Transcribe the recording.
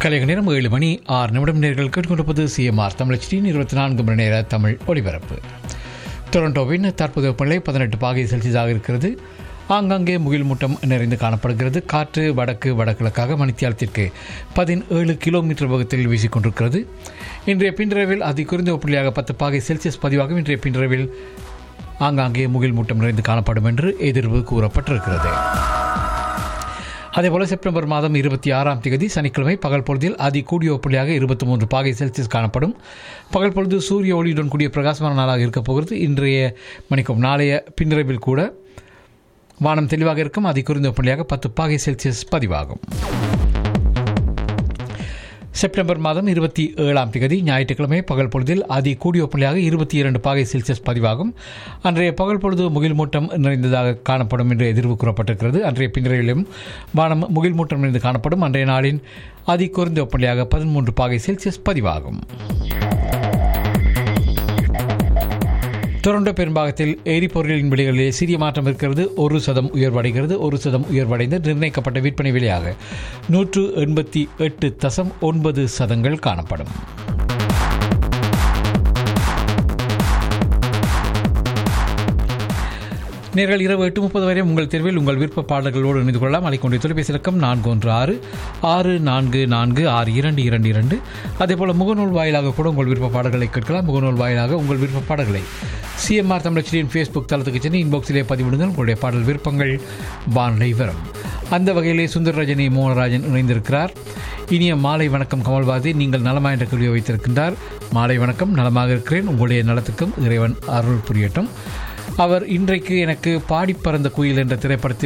கலைக நேரம் ஏழு மணி ஆறு நிமிடம் நேர்கள் கேட்டுக்கொண்டிருப்பது சிஎம்ஆர் தமிழச்சியின் இருபத்தி நான்கு மணி நேர தமிழ் ஒலிபரப்பு டொரண்டோவின் தற்போதைய வெப்பநிலை பதினெட்டு பாகை செல்சியஸாக இருக்கிறது ஆங்காங்கே முகில் மூட்டம் நிறைந்து காணப்படுகிறது காற்று வடக்கு வடகிழக்காக மணித்தியாலத்திற்கு பதினேழு கிலோமீட்டர் வேகத்தில் வீசிக்கொண்டிருக்கிறது இன்றைய பின்னிரவில் அதி குறைந்த வெப்பநிலையாக பத்து பாகை செல்சியஸ் பதிவாகும் இன்றைய பின்னிரவில் ஆங்காங்கே முகில் மூட்டம் நிறைந்து காணப்படும் என்று எதிர்வு கூறப்பட்டிருக்கிறது அதேபோல செப்டம்பர் மாதம் இருபத்தி ஆறாம் தேதி சனிக்கிழமை பகல் பொழுதில் அதி கூடிய வெப்பநிலையாக இருபத்தி மூன்று பாகை செல்சியஸ் காணப்படும் பகல் பொழுது சூரிய ஒளியுடன் கூடிய பிரகாசமான நாளாக இருக்கப் போகிறது இன்றைய மணிக்கும் நாளைய பின்னிரவில் கூட வானம் தெளிவாக இருக்கும் அதி குறைந்த வெப்பநிலையாக பத்து பாகை செல்சியஸ் பதிவாகும் செப்டம்பர் மாதம் இருபத்தி ஏழாம் தேதி ஞாயிற்றுக்கிழமை பகல் பொழுதில் அதி கூடிய வெப்பநிலையாக இருபத்தி இரண்டு பாகை செல்சியஸ் பதிவாகும் அன்றைய பகல் பொழுது முகில் மூட்டம் நிறைந்ததாக காணப்படும் என்று எதிர்வு கூறப்பட்டிருக்கிறது அன்றைய பின்னரையிலும் வானம் முகில் மூட்டம் நிறைந்து காணப்படும் அன்றைய நாளின் அதி குறைந்த வெப்பநிலையாக பதிமூன்று பாகை செல்சியஸ் பதிவாகும் டொரண்டோ பெரும்பாகத்தில் எரிபொருளின் விலைகளிலே சிறிய மாற்றம் இருக்கிறது ஒரு சதம் உயர்வடைகிறது ஒரு சதம் உயர்வடைந்து நிர்ணயிக்கப்பட்ட விற்பனை விலையாக நூற்று எண்பத்தி எட்டு தசம் ஒன்பது சதங்கள் காணப்படும் நேர்கள் இரவு எட்டு முப்பது வரை உங்கள் தேர்வில் உங்கள் விருப்ப பாடல்களோடு இணைந்து கொள்ளலாம் அழைக்கொண்டிய தொலைபேசி இலக்கம் நான்கு ஒன்று ஆறு ஆறு நான்கு நான்கு ஆறு இரண்டு இரண்டு இரண்டு அதேபோல் முகநூல் வாயிலாக கூட உங்கள் விருப்ப பாடல்களை கேட்கலாம் முகநூல் வாயிலாக உங்கள் விருப்ப பாடல்களை சிஎம்ஆர் தமிழச்சியின் ஃபேஸ்புக் தளத்துக்கு சென்று இன்பாக்ஸிலே பதிவிடுங்கள் உங்களுடைய பாடல் விருப்பங்கள் வானிலை வரும் அந்த வகையிலே சுந்தர் ரஜினி மோகனராஜன் இணைந்திருக்கிறார் இனிய மாலை வணக்கம் கமல்வாதி நீங்கள் நலமா என்ற கேள்வியை வைத்திருக்கின்றார் மாலை வணக்கம் நலமாக இருக்கிறேன் உங்களுடைய நலத்துக்கும் இறைவன் அருள் புரியட்டும் அவர் இன்றைக்கு எனக்கு பாடி பறந்த குயில் என்ற திரைப்படத்தில்